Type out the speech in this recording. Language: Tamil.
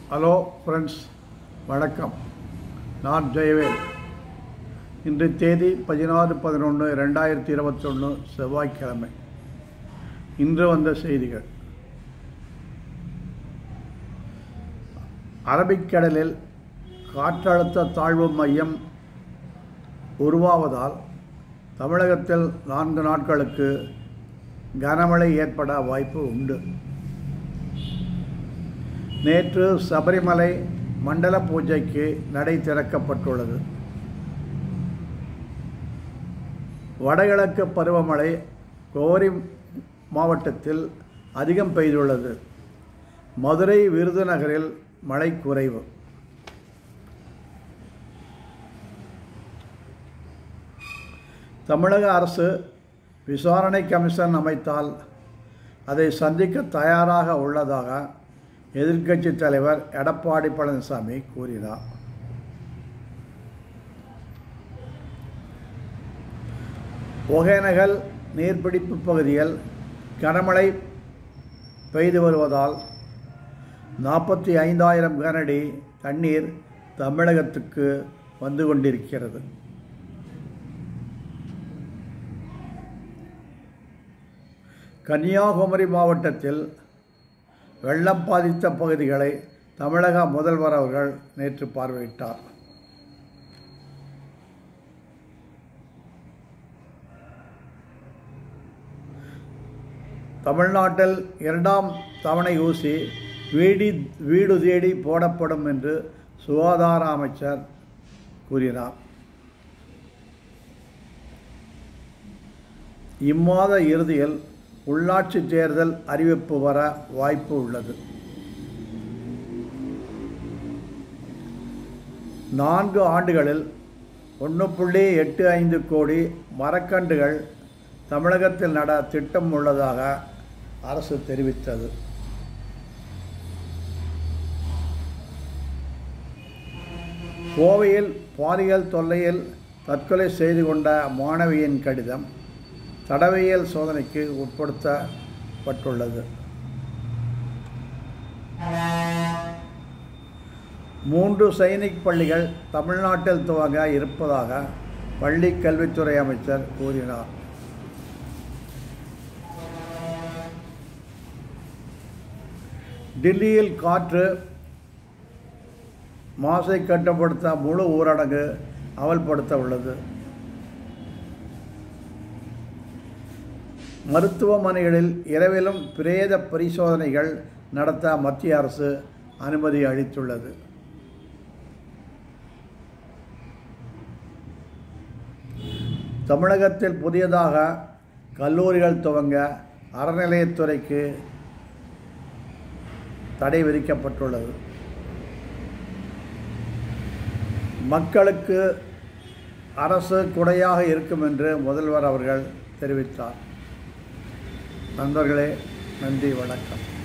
ஹலோ ஃப்ரெண்ட்ஸ் வணக்கம் நான் ஜெயவேல் இன்று தேதி பதினாறு பதினொன்று ரெண்டாயிரத்தி இருபத்தொன்று செவ்வாய்க்கிழமை இன்று வந்த செய்திகள் அரபிக்கடலில் காற்றழுத்த தாழ்வு மையம் உருவாவதால் தமிழகத்தில் நான்கு நாட்களுக்கு கனமழை ஏற்பட வாய்ப்பு உண்டு நேற்று சபரிமலை மண்டல பூஜைக்கு நடை திறக்கப்பட்டுள்ளது வடகிழக்கு பருவமழை கோரி மாவட்டத்தில் அதிகம் பெய்துள்ளது மதுரை விருதுநகரில் மழை குறைவு தமிழக அரசு விசாரணை கமிஷன் அமைத்தால் அதை சந்திக்க தயாராக உள்ளதாக எதிர்க்கட்சி தலைவர் எடப்பாடி பழனிசாமி கூறினார் ஒகேனகல் நீர்பிடிப்பு பகுதியில் கனமழை பெய்து வருவதால் நாற்பத்தி ஐந்தாயிரம் கனஅடி தண்ணீர் தமிழகத்துக்கு வந்து கொண்டிருக்கிறது கன்னியாகுமரி மாவட்டத்தில் வெள்ளம் பாதித்த பகுதிகளை தமிழக முதல்வர் அவர்கள் நேற்று பார்வையிட்டார் தமிழ்நாட்டில் இரண்டாம் தவணை ஊசி வீடி வீடு தேடி போடப்படும் என்று சுகாதார அமைச்சர் கூறினார் இம்மாத இறுதியில் உள்ளாட்சி தேர்தல் அறிவிப்பு வர வாய்ப்பு உள்ளது நான்கு ஆண்டுகளில் ஒன்று புள்ளி எட்டு ஐந்து கோடி மரக்கன்றுகள் தமிழகத்தில் நட திட்டம் உள்ளதாக அரசு தெரிவித்தது கோவையில் பாலியல் தொல்லையில் தற்கொலை செய்து கொண்ட மாணவியின் கடிதம் தடவியல் சோதனைக்கு உட்படுத்தப்பட்டுள்ளது மூன்று சைனிக் பள்ளிகள் தமிழ்நாட்டில் துவங்க இருப்பதாக பள்ளி கல்வித்துறை அமைச்சர் கூறினார் டில்லியில் காற்று மாசை கட்டுப்படுத்த முழு ஊரடங்கு அமல்படுத்த உள்ளது மருத்துவமனைகளில் இரவிலும் பிரேத பரிசோதனைகள் நடத்த மத்திய அரசு அனுமதி அளித்துள்ளது தமிழகத்தில் புதியதாக கல்லூரிகள் துவங்க அறநிலையத்துறைக்கு தடை விதிக்கப்பட்டுள்ளது மக்களுக்கு அரசு குடையாக இருக்கும் என்று முதல்வர் அவர்கள் தெரிவித்தார் நண்பர்களே நன்றி வணக்கம்